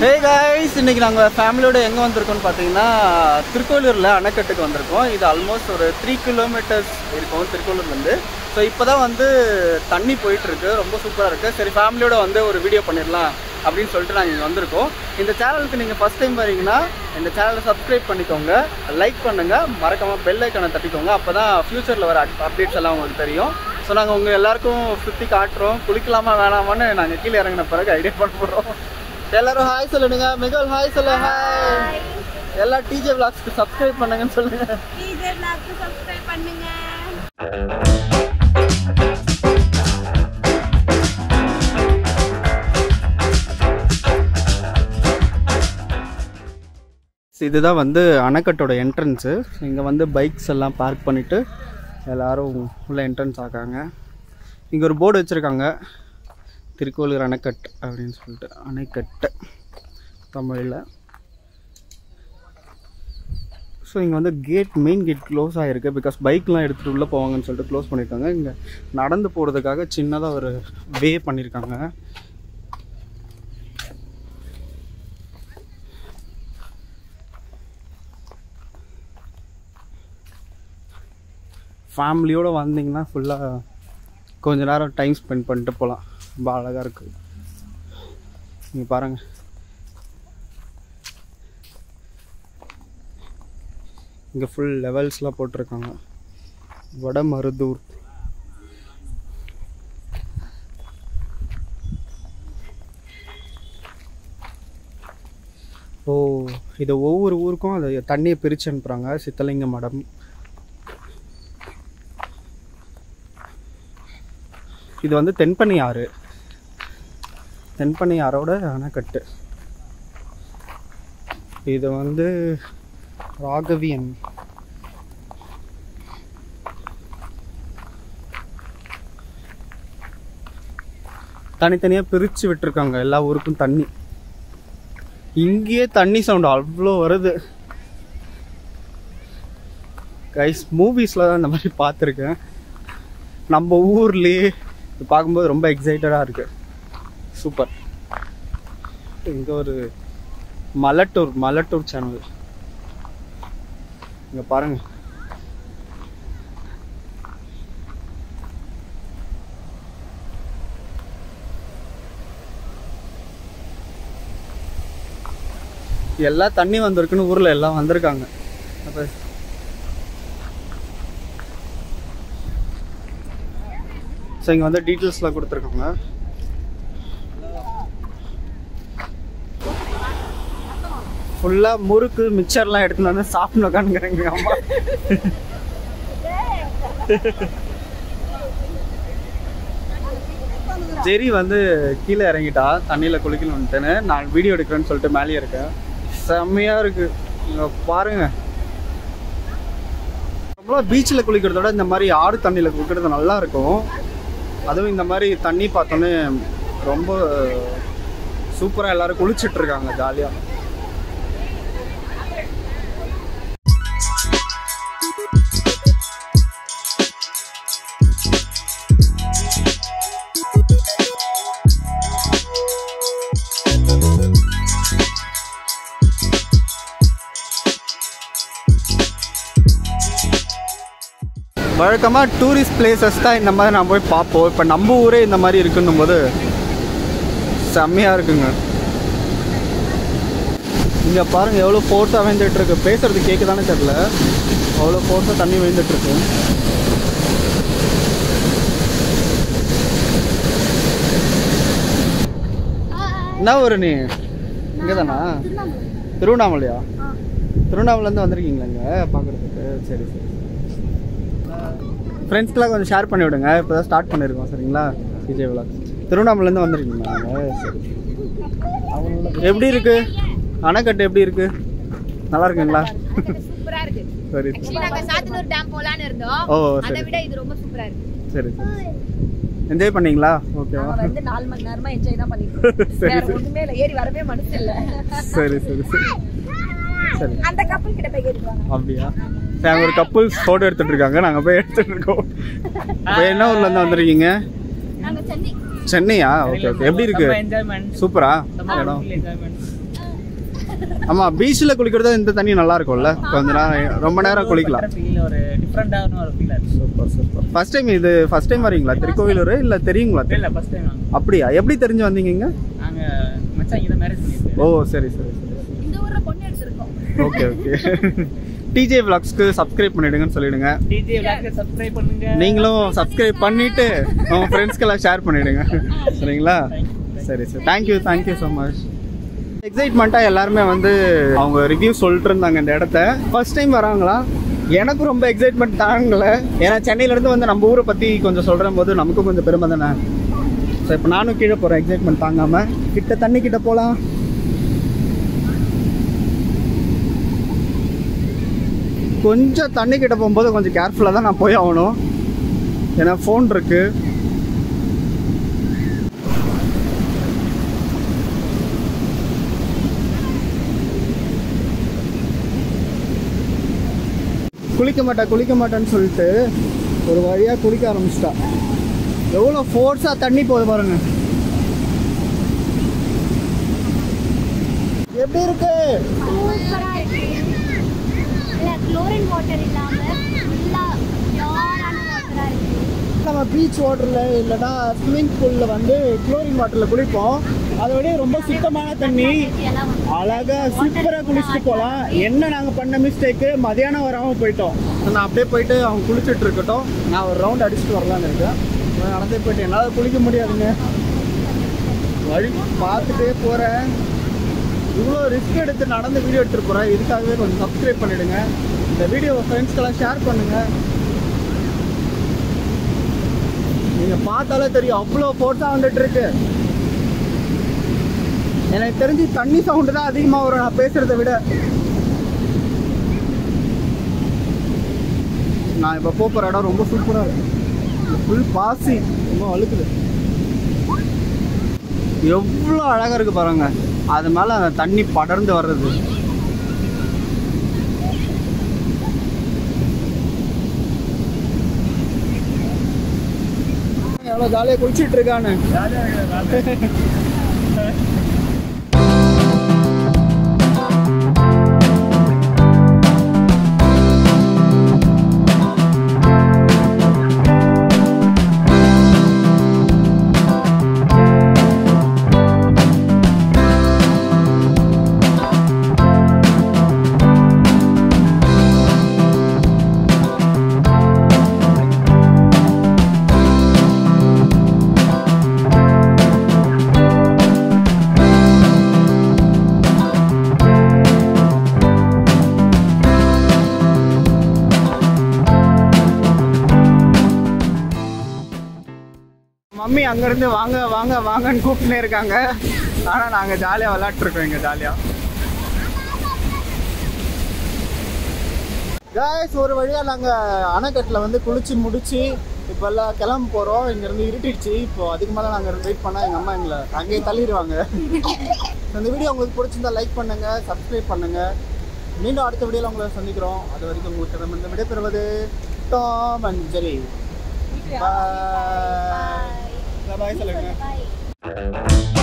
Hey guys இன்னைக்கு நாங்கள் ஃபேமிலியோட எங்கே வந்திருக்கோம்னு பார்த்தீங்கன்னா திருக்கோளூரில் அணைக்கட்டுக்கு வந்திருக்கோம் இது ஆல்மோஸ்ட் ஒரு த்ரீ கிலோமீட்டர்ஸ் இருக்கும் திருக்கோளூர்லேருந்து ஸோ இப்போ தான் வந்து தண்ணி போயிட்டுருக்கு ரொம்ப சூப்பராக இருக்குது சரி ஃபேமிலியோட வந்து ஒரு வீடியோ பண்ணிடலாம் அப்படின்னு சொல்லிட்டு நாங்கள் இங்கே வந்திருக்கோம் இந்த சேனலுக்கு நீங்கள் ஃபஸ்ட் டைம் வரீங்கன்னா இந்த சேனலை சப்ஸ்கிரைப் பண்ணிக்கோங்க லைக் பண்ணுங்கள் மறக்காமல் பெல் ஐக்கானை தட்டிக்கோங்க அப்போ தான் ஃப்யூச்சரில் வர அப்டேட்ஸ் எல்லாம் உங்களுக்கு தெரியும் ஸோ நாங்கள் உங்கள் எல்லாருக்கும் சுற்றி காட்டுறோம் குளிக்கலாமா வேணாமான்னு நாங்கள் கீழே இறங்கின பிறகு ஐடியா பண்ண போகிறோம் எல்லாரும் ஹாய் சொல்லுங்க மிகல் ஹாய் சொல்ல ஹாய் எல்லா டிஜே விளாக்ஸ்க்கு சப்ஸ்கிரைப் பண்ணுங்கன்னு சொல்லுங்க டீச்சர் லாக்கு சப்ஸ்கிரைப் பண்ணுங்க இதுதான் வந்து அணைக்கட்டோட என்ட்ரன்ஸு இங்கே வந்து பைக்ஸ் எல்லாம் பார்க் பண்ணிவிட்டு எல்லாரும் உள்ள என்ட்ரன்ஸ் ஆகாங்க இங்கே ஒரு போர்டு வச்சுருக்காங்க திருக்கோளூர் அணைக்கட் அப்படின்னு சொல்லிட்டு அணைக்கட்டு தமிழில் ஸோ இங்கே வந்து கேட் மெயின் கேட் க்ளோஸ் ஆகிருக்கு பிகாஸ் பைக்லாம் எடுத்துகிட்டு உள்ளே போவாங்கன்னு சொல்லிட்டு க்ளோஸ் பண்ணியிருக்காங்க இங்கே நடந்து போகிறதுக்காக சின்னதாக ஒரு வே பண்ணியிருக்காங்க ஃபேமிலியோடு வந்தீங்கன்னா ஃபுல்லாக கொஞ்ச நேரம் டைம் ஸ்பெண்ட் பண்ணிட்டு போகலாம் ரொம்ப அழகாக இருக்குது நீங்கள் பாருங்கள் இங்கே ஃபுல் லெவல்ஸ்லாம் போட்டிருக்காங்க வடமருதூர் ஓ இது ஒவ்வொரு ஊருக்கும் அது தண்ணியை பிரித்து அனுப்புகிறாங்க சித்தலிங்க மடம் இது வந்து தென்பண்ணி ஆறு தென்பண்ணி ஆறோட அணைக்கட்டு இது வந்து ராகவியன் தனித்தனியாக பிரித்து விட்டுருக்காங்க எல்லா ஊருக்கும் தண்ணி இங்கேயே தண்ணி சவுண்ட் அவ்வளோ வருது கைஸ் மூவிஸில் தான் இந்த மாதிரி பார்த்துருக்கேன் நம்ம ஊர்லேயே இது பார்க்கும்போது ரொம்ப எக்ஸைட்டடாக இருக்கு சூப்பர் இங்கே ஒரு மலட்டூர் மலட்டூர் சேனல் இங்கே பாருங்க எல்லாம் தண்ணி வந்திருக்குன்னு ஊரில் எல்லாம் வந்திருக்காங்க அப்போ ஸோ இங்கே வந்து டீட்டெயில்ஸ்லாம் கொடுத்துருக்காங்க ஃபுல்லாக முறுக்கு மிக்சர்லாம் எடுத்துன்னு வந்து சாப்பிட்டு உட்காந்துக்கிறேங்க அம்மா ஜெரி வந்து கீழே இறங்கிட்டா தண்ணியில் குளிக்கணும்ட்டுன்னு நான் வீடியோ எடுக்கிறேன்னு சொல்லிட்டு மேலேயே இருக்கேன் செம்மையாக இருக்கு இங்க பாருங்க நம்மளாம் பீச்சில் குளிக்கிறத விட இந்த மாதிரி ஆடு தண்ணியில் குளிக்கிறது நல்லா இருக்கும் அதுவும் இந்த மாதிரி தண்ணி பார்த்தோன்னே ரொம்ப சூப்பராக எல்லாரும் குளிச்சுட்டு இருக்காங்க ஜாலியாக வழக்கமாக டூரிஸ்ட் பிளேசஸ் தான் இந்த மாதிரி நான் போய் பார்ப்போம் இப்போ நம்ம ஊரே இந்த மாதிரி இருக்குன்னும் போது செம்மையாக இருக்குங்க இங்கே பாருங்கள் எவ்வளோ ஃபோர்ஸாக விழுந்துட்டு இருக்கு பேசுறது கேட்குதானே தெரில அவ்வளோ ஃபோர்ஸாக தண்ணி விழுந்துட்டு இருக்கு என்ன ஊரு நீ இங்கே தானா திருவண்ணாமலையா திருவண்ணாமலேருந்து வந்திருக்கீங்களா இங்கே பார்க்குறதுக்கு சரி சரி ஃப்ரெண்ட்ஸ்க்கெலாம் கொஞ்சம் ஷேர் பண்ணி விடுங்க இப்போ தான் ஸ்டார்ட் பண்ணியிருக்கோம் சரிங்களா விஜய் விலாக் திருவண்ணாமலேருந்து வந்திருக்கீங்களா நீங்கள் சரி எப்படி இருக்கு அணைக்கட்டு எப்படி இருக்கு நல்லா இருக்குங்களா சூப்பரா இருக்கு சரி ஆக்சுவலி நாங்க சாத்தனூர் டேம் போலான்னு இருந்தோம் ஓ அதை சரி விட இது ரொம்ப சூப்பரா இருக்கு சரி சரி என்ஜாய் பண்ணீங்களா ஓகேவா நாங்க வந்து நாலு மணி நேரமா என்ஜாய் தான் பண்ணிட்டு இருக்கோம். சரி வேற சரி ஒண்ணுமே இல்ல ஏறி வரவே மனசு இல்ல சரி சரி சரி சரி அந்த கப்பல் கிட்ட போய் கேட்டுவாங்க அப்படியா சரி அங்க ஒரு கப்புள்ஸ் ஃபோட்டோ எடுத்துட்டு இருக்காங்க நாங்க போய் எடுத்துட்டு இருக்கோம் இப்போ என்ன ஊர்ல இருந்து வந்திருக்கீங்க நாங்க சென்னை சென்னையா ஓகே ஓகே எப்படி இருக்கு என்ஜாய்மெண்ட் சூப்பரா செம்ம இடம் என்ஜாய்மெண்ட் ஆமா பீச்சில் குளிக்கிறது இந்த தண்ணி நல்லா இருக்கும்ல கொஞ்ச நேரம் ரொம்ப நேரம் குளிக்கலாம் ஃபீல் ஒரு டிஃப்ரெண்டான ஒரு ஃபீல் ஆச்சு சூப்பர் சூப்பர் ஃபர்ஸ்ட் டைம் இது ஃபர்ஸ்ட் டைம் வரீங்களா திருக்கோவிலூர் இல்லை தெரியுங்களா இல்லை ஃபர்ஸ்ட் டைம் நாங்கள் அப்படியா எப்படி தெரிஞ்சு வந்தீங்க இங்க? நாங்கள் மச்சான் இங்கே தான் மேரேஜ் பண்ணியிருக்கேன் ஓ சரி சரி சரி இந்த ஊர்ல பொண்ணு எடுத்திருக்கோம் ஓகே ஓகே டிஜே vlogsக்கு சப்ஸ்கிரைப் பண்ணிடுங்கன்னு சொல்லிடுங்க டிஜே விளாக்கு சப்ஸ்கிரைப் பண்ணுங்க நீங்களும் சப்ஸ்கிரைப் பண்ணிட்டு உங்க ஃப்ரெண்ட்ஸ்க்கெல்லாம் ஷேர் பண்ணிடுங்க சரிங்களா சரி sir thank you thank you so much எக்ஸைட்மெண்ட்டாக எல்லாருமே வந்து அவங்க ரிவ்யூ சொல்லிட்டு இருந்தாங்க இந்த இடத்த ஃபர்ஸ்ட் டைம் வராங்களா எனக்கும் ரொம்ப எக்ஸைட்மெண்ட் தாங்கல ஏன்னா சென்னையிலேருந்து வந்து நம்ம ஊரை பற்றி கொஞ்சம் சொல்கிற போது நமக்கும் கொஞ்சம் பெருமை தானே ஸோ இப்போ நானும் கீழே போகிறேன் எக்ஸைட்மெண்ட் தாங்காமல் கிட்ட தண்ணி கிட்ட போகலாம் கொஞ்சம் தண்ணி கிட்ட போகும்போது கொஞ்சம் கேர்ஃபுல்லாக தான் நான் போய் ஆகணும் ஏன்னா ஃபோன் இருக்கு குளிக்க மாட்டேன் குளிக்க மாட்டேன்னு சொல்லிட்டு ஒரு வழியாக குளிக்க ஆரம்பிச்சிட்டா எவ்வளோ ஃபோர்ஸாக தண்ணி போகுது பாருங்க எப்படி இருக்கு சூப்பரா இருக்கு இல்ல குளோரின் வாட்டர் இல்லாம ஃபுல்லா பியூரான வாட்டரா இருக்கு நம்ம பீச் வாட்டரில் இல்லைன்னா ஸ்விம்மிங் பூலில் வந்து குளோரின் வாட்டரில் குளிப்போம் அதை விட ரொம்ப சுத்தமான தண்ணி எல்லாம் வந்து அழகா சூப்பராக குளிச்சுட்டு போகலாம் என்ன நாங்கள் பண்ண மிஸ்டேக்கு மதியானம் வராமல் போயிட்டோம் நான் அப்படியே போயிட்டு அவங்க குளிச்சுட்டு இருக்கட்டும் நான் ஒரு ரவுண்ட் அடிச்சுட்டு வரலான்னு இருக்கேன் நான் நடந்தே போயிட்டு என்னால் குளிக்க முடியாதுங்க வழி பார்த்துட்டே போகிறேன் இவ்வளோ ரிஸ்க் எடுத்து நடந்து வீடியோ எடுத்துகிட்டு போகிறேன் இதுக்காகவே கொஞ்சம் சப்ஸ்கிரைப் பண்ணிவிடுங்க இந்த வீடியோ ஃப்ரெண்ட்ஸ்க்கெல்லாம் ஷேர் பண்ணுங்கள் நீங்கள் பார்த்தாலே தெரியும் அவ்வளோ ஃபோர்ஸாக வந்துட்டு இருக்கு எனக்கு தெரிஞ்சு தண்ணி சவுண்டு தான் அதிகமாக வரும் நான் பேசுறதை விட நான் இப்போ போகிற இடம் ரொம்ப சூப்பராக இருக்கு ஃபுல் பாசி ரொம்ப வழுக்குது எவ்வளோ அழகாக இருக்கு பாருங்க அது மேலே அந்த தண்ணி படர்ந்து வர்றது எவ்வளோ ஜாலியாக குளிச்சிட்டு இருக்கான்னு மம்மி அங்கேருந்து வாங்க வாங்க வாங்கன்னு கூப்பிட்டுனே இருக்காங்க ஆனால் நாங்கள் ஜாலியாக விளாட்ருக்கோம் இங்கே ஜாலியாக காய்ஸ் ஒரு வழியாக நாங்கள் அணைக்கட்டில் வந்து குளிச்சு முடிச்சு இப்போ எல்லாம் கிளம்ப போகிறோம் இங்கேருந்து இருட்டிடுச்சு இப்போ அதுக்கு மேலே நாங்கள் வெயிட் பண்ணால் எங்கள் அம்மா எங்களை அங்கேயே தள்ளிடுவாங்க So, இந்த வீடியோ உங்களுக்கு பிடிச்சிருந்தா லைக் பண்ணுங்கள் சப்ஸ்கிரைப் பண்ணுங்கள் மீண்டும் அடுத்த வீடியோவில் உங்களை சந்திக்கிறோம் அது வரைக்கும் உங்களுக்கு நம்ம இந்த விடைபெறுவது டாம் அண்ட் ஜெரி பாய் பாய் சொல்லுங்க பாய்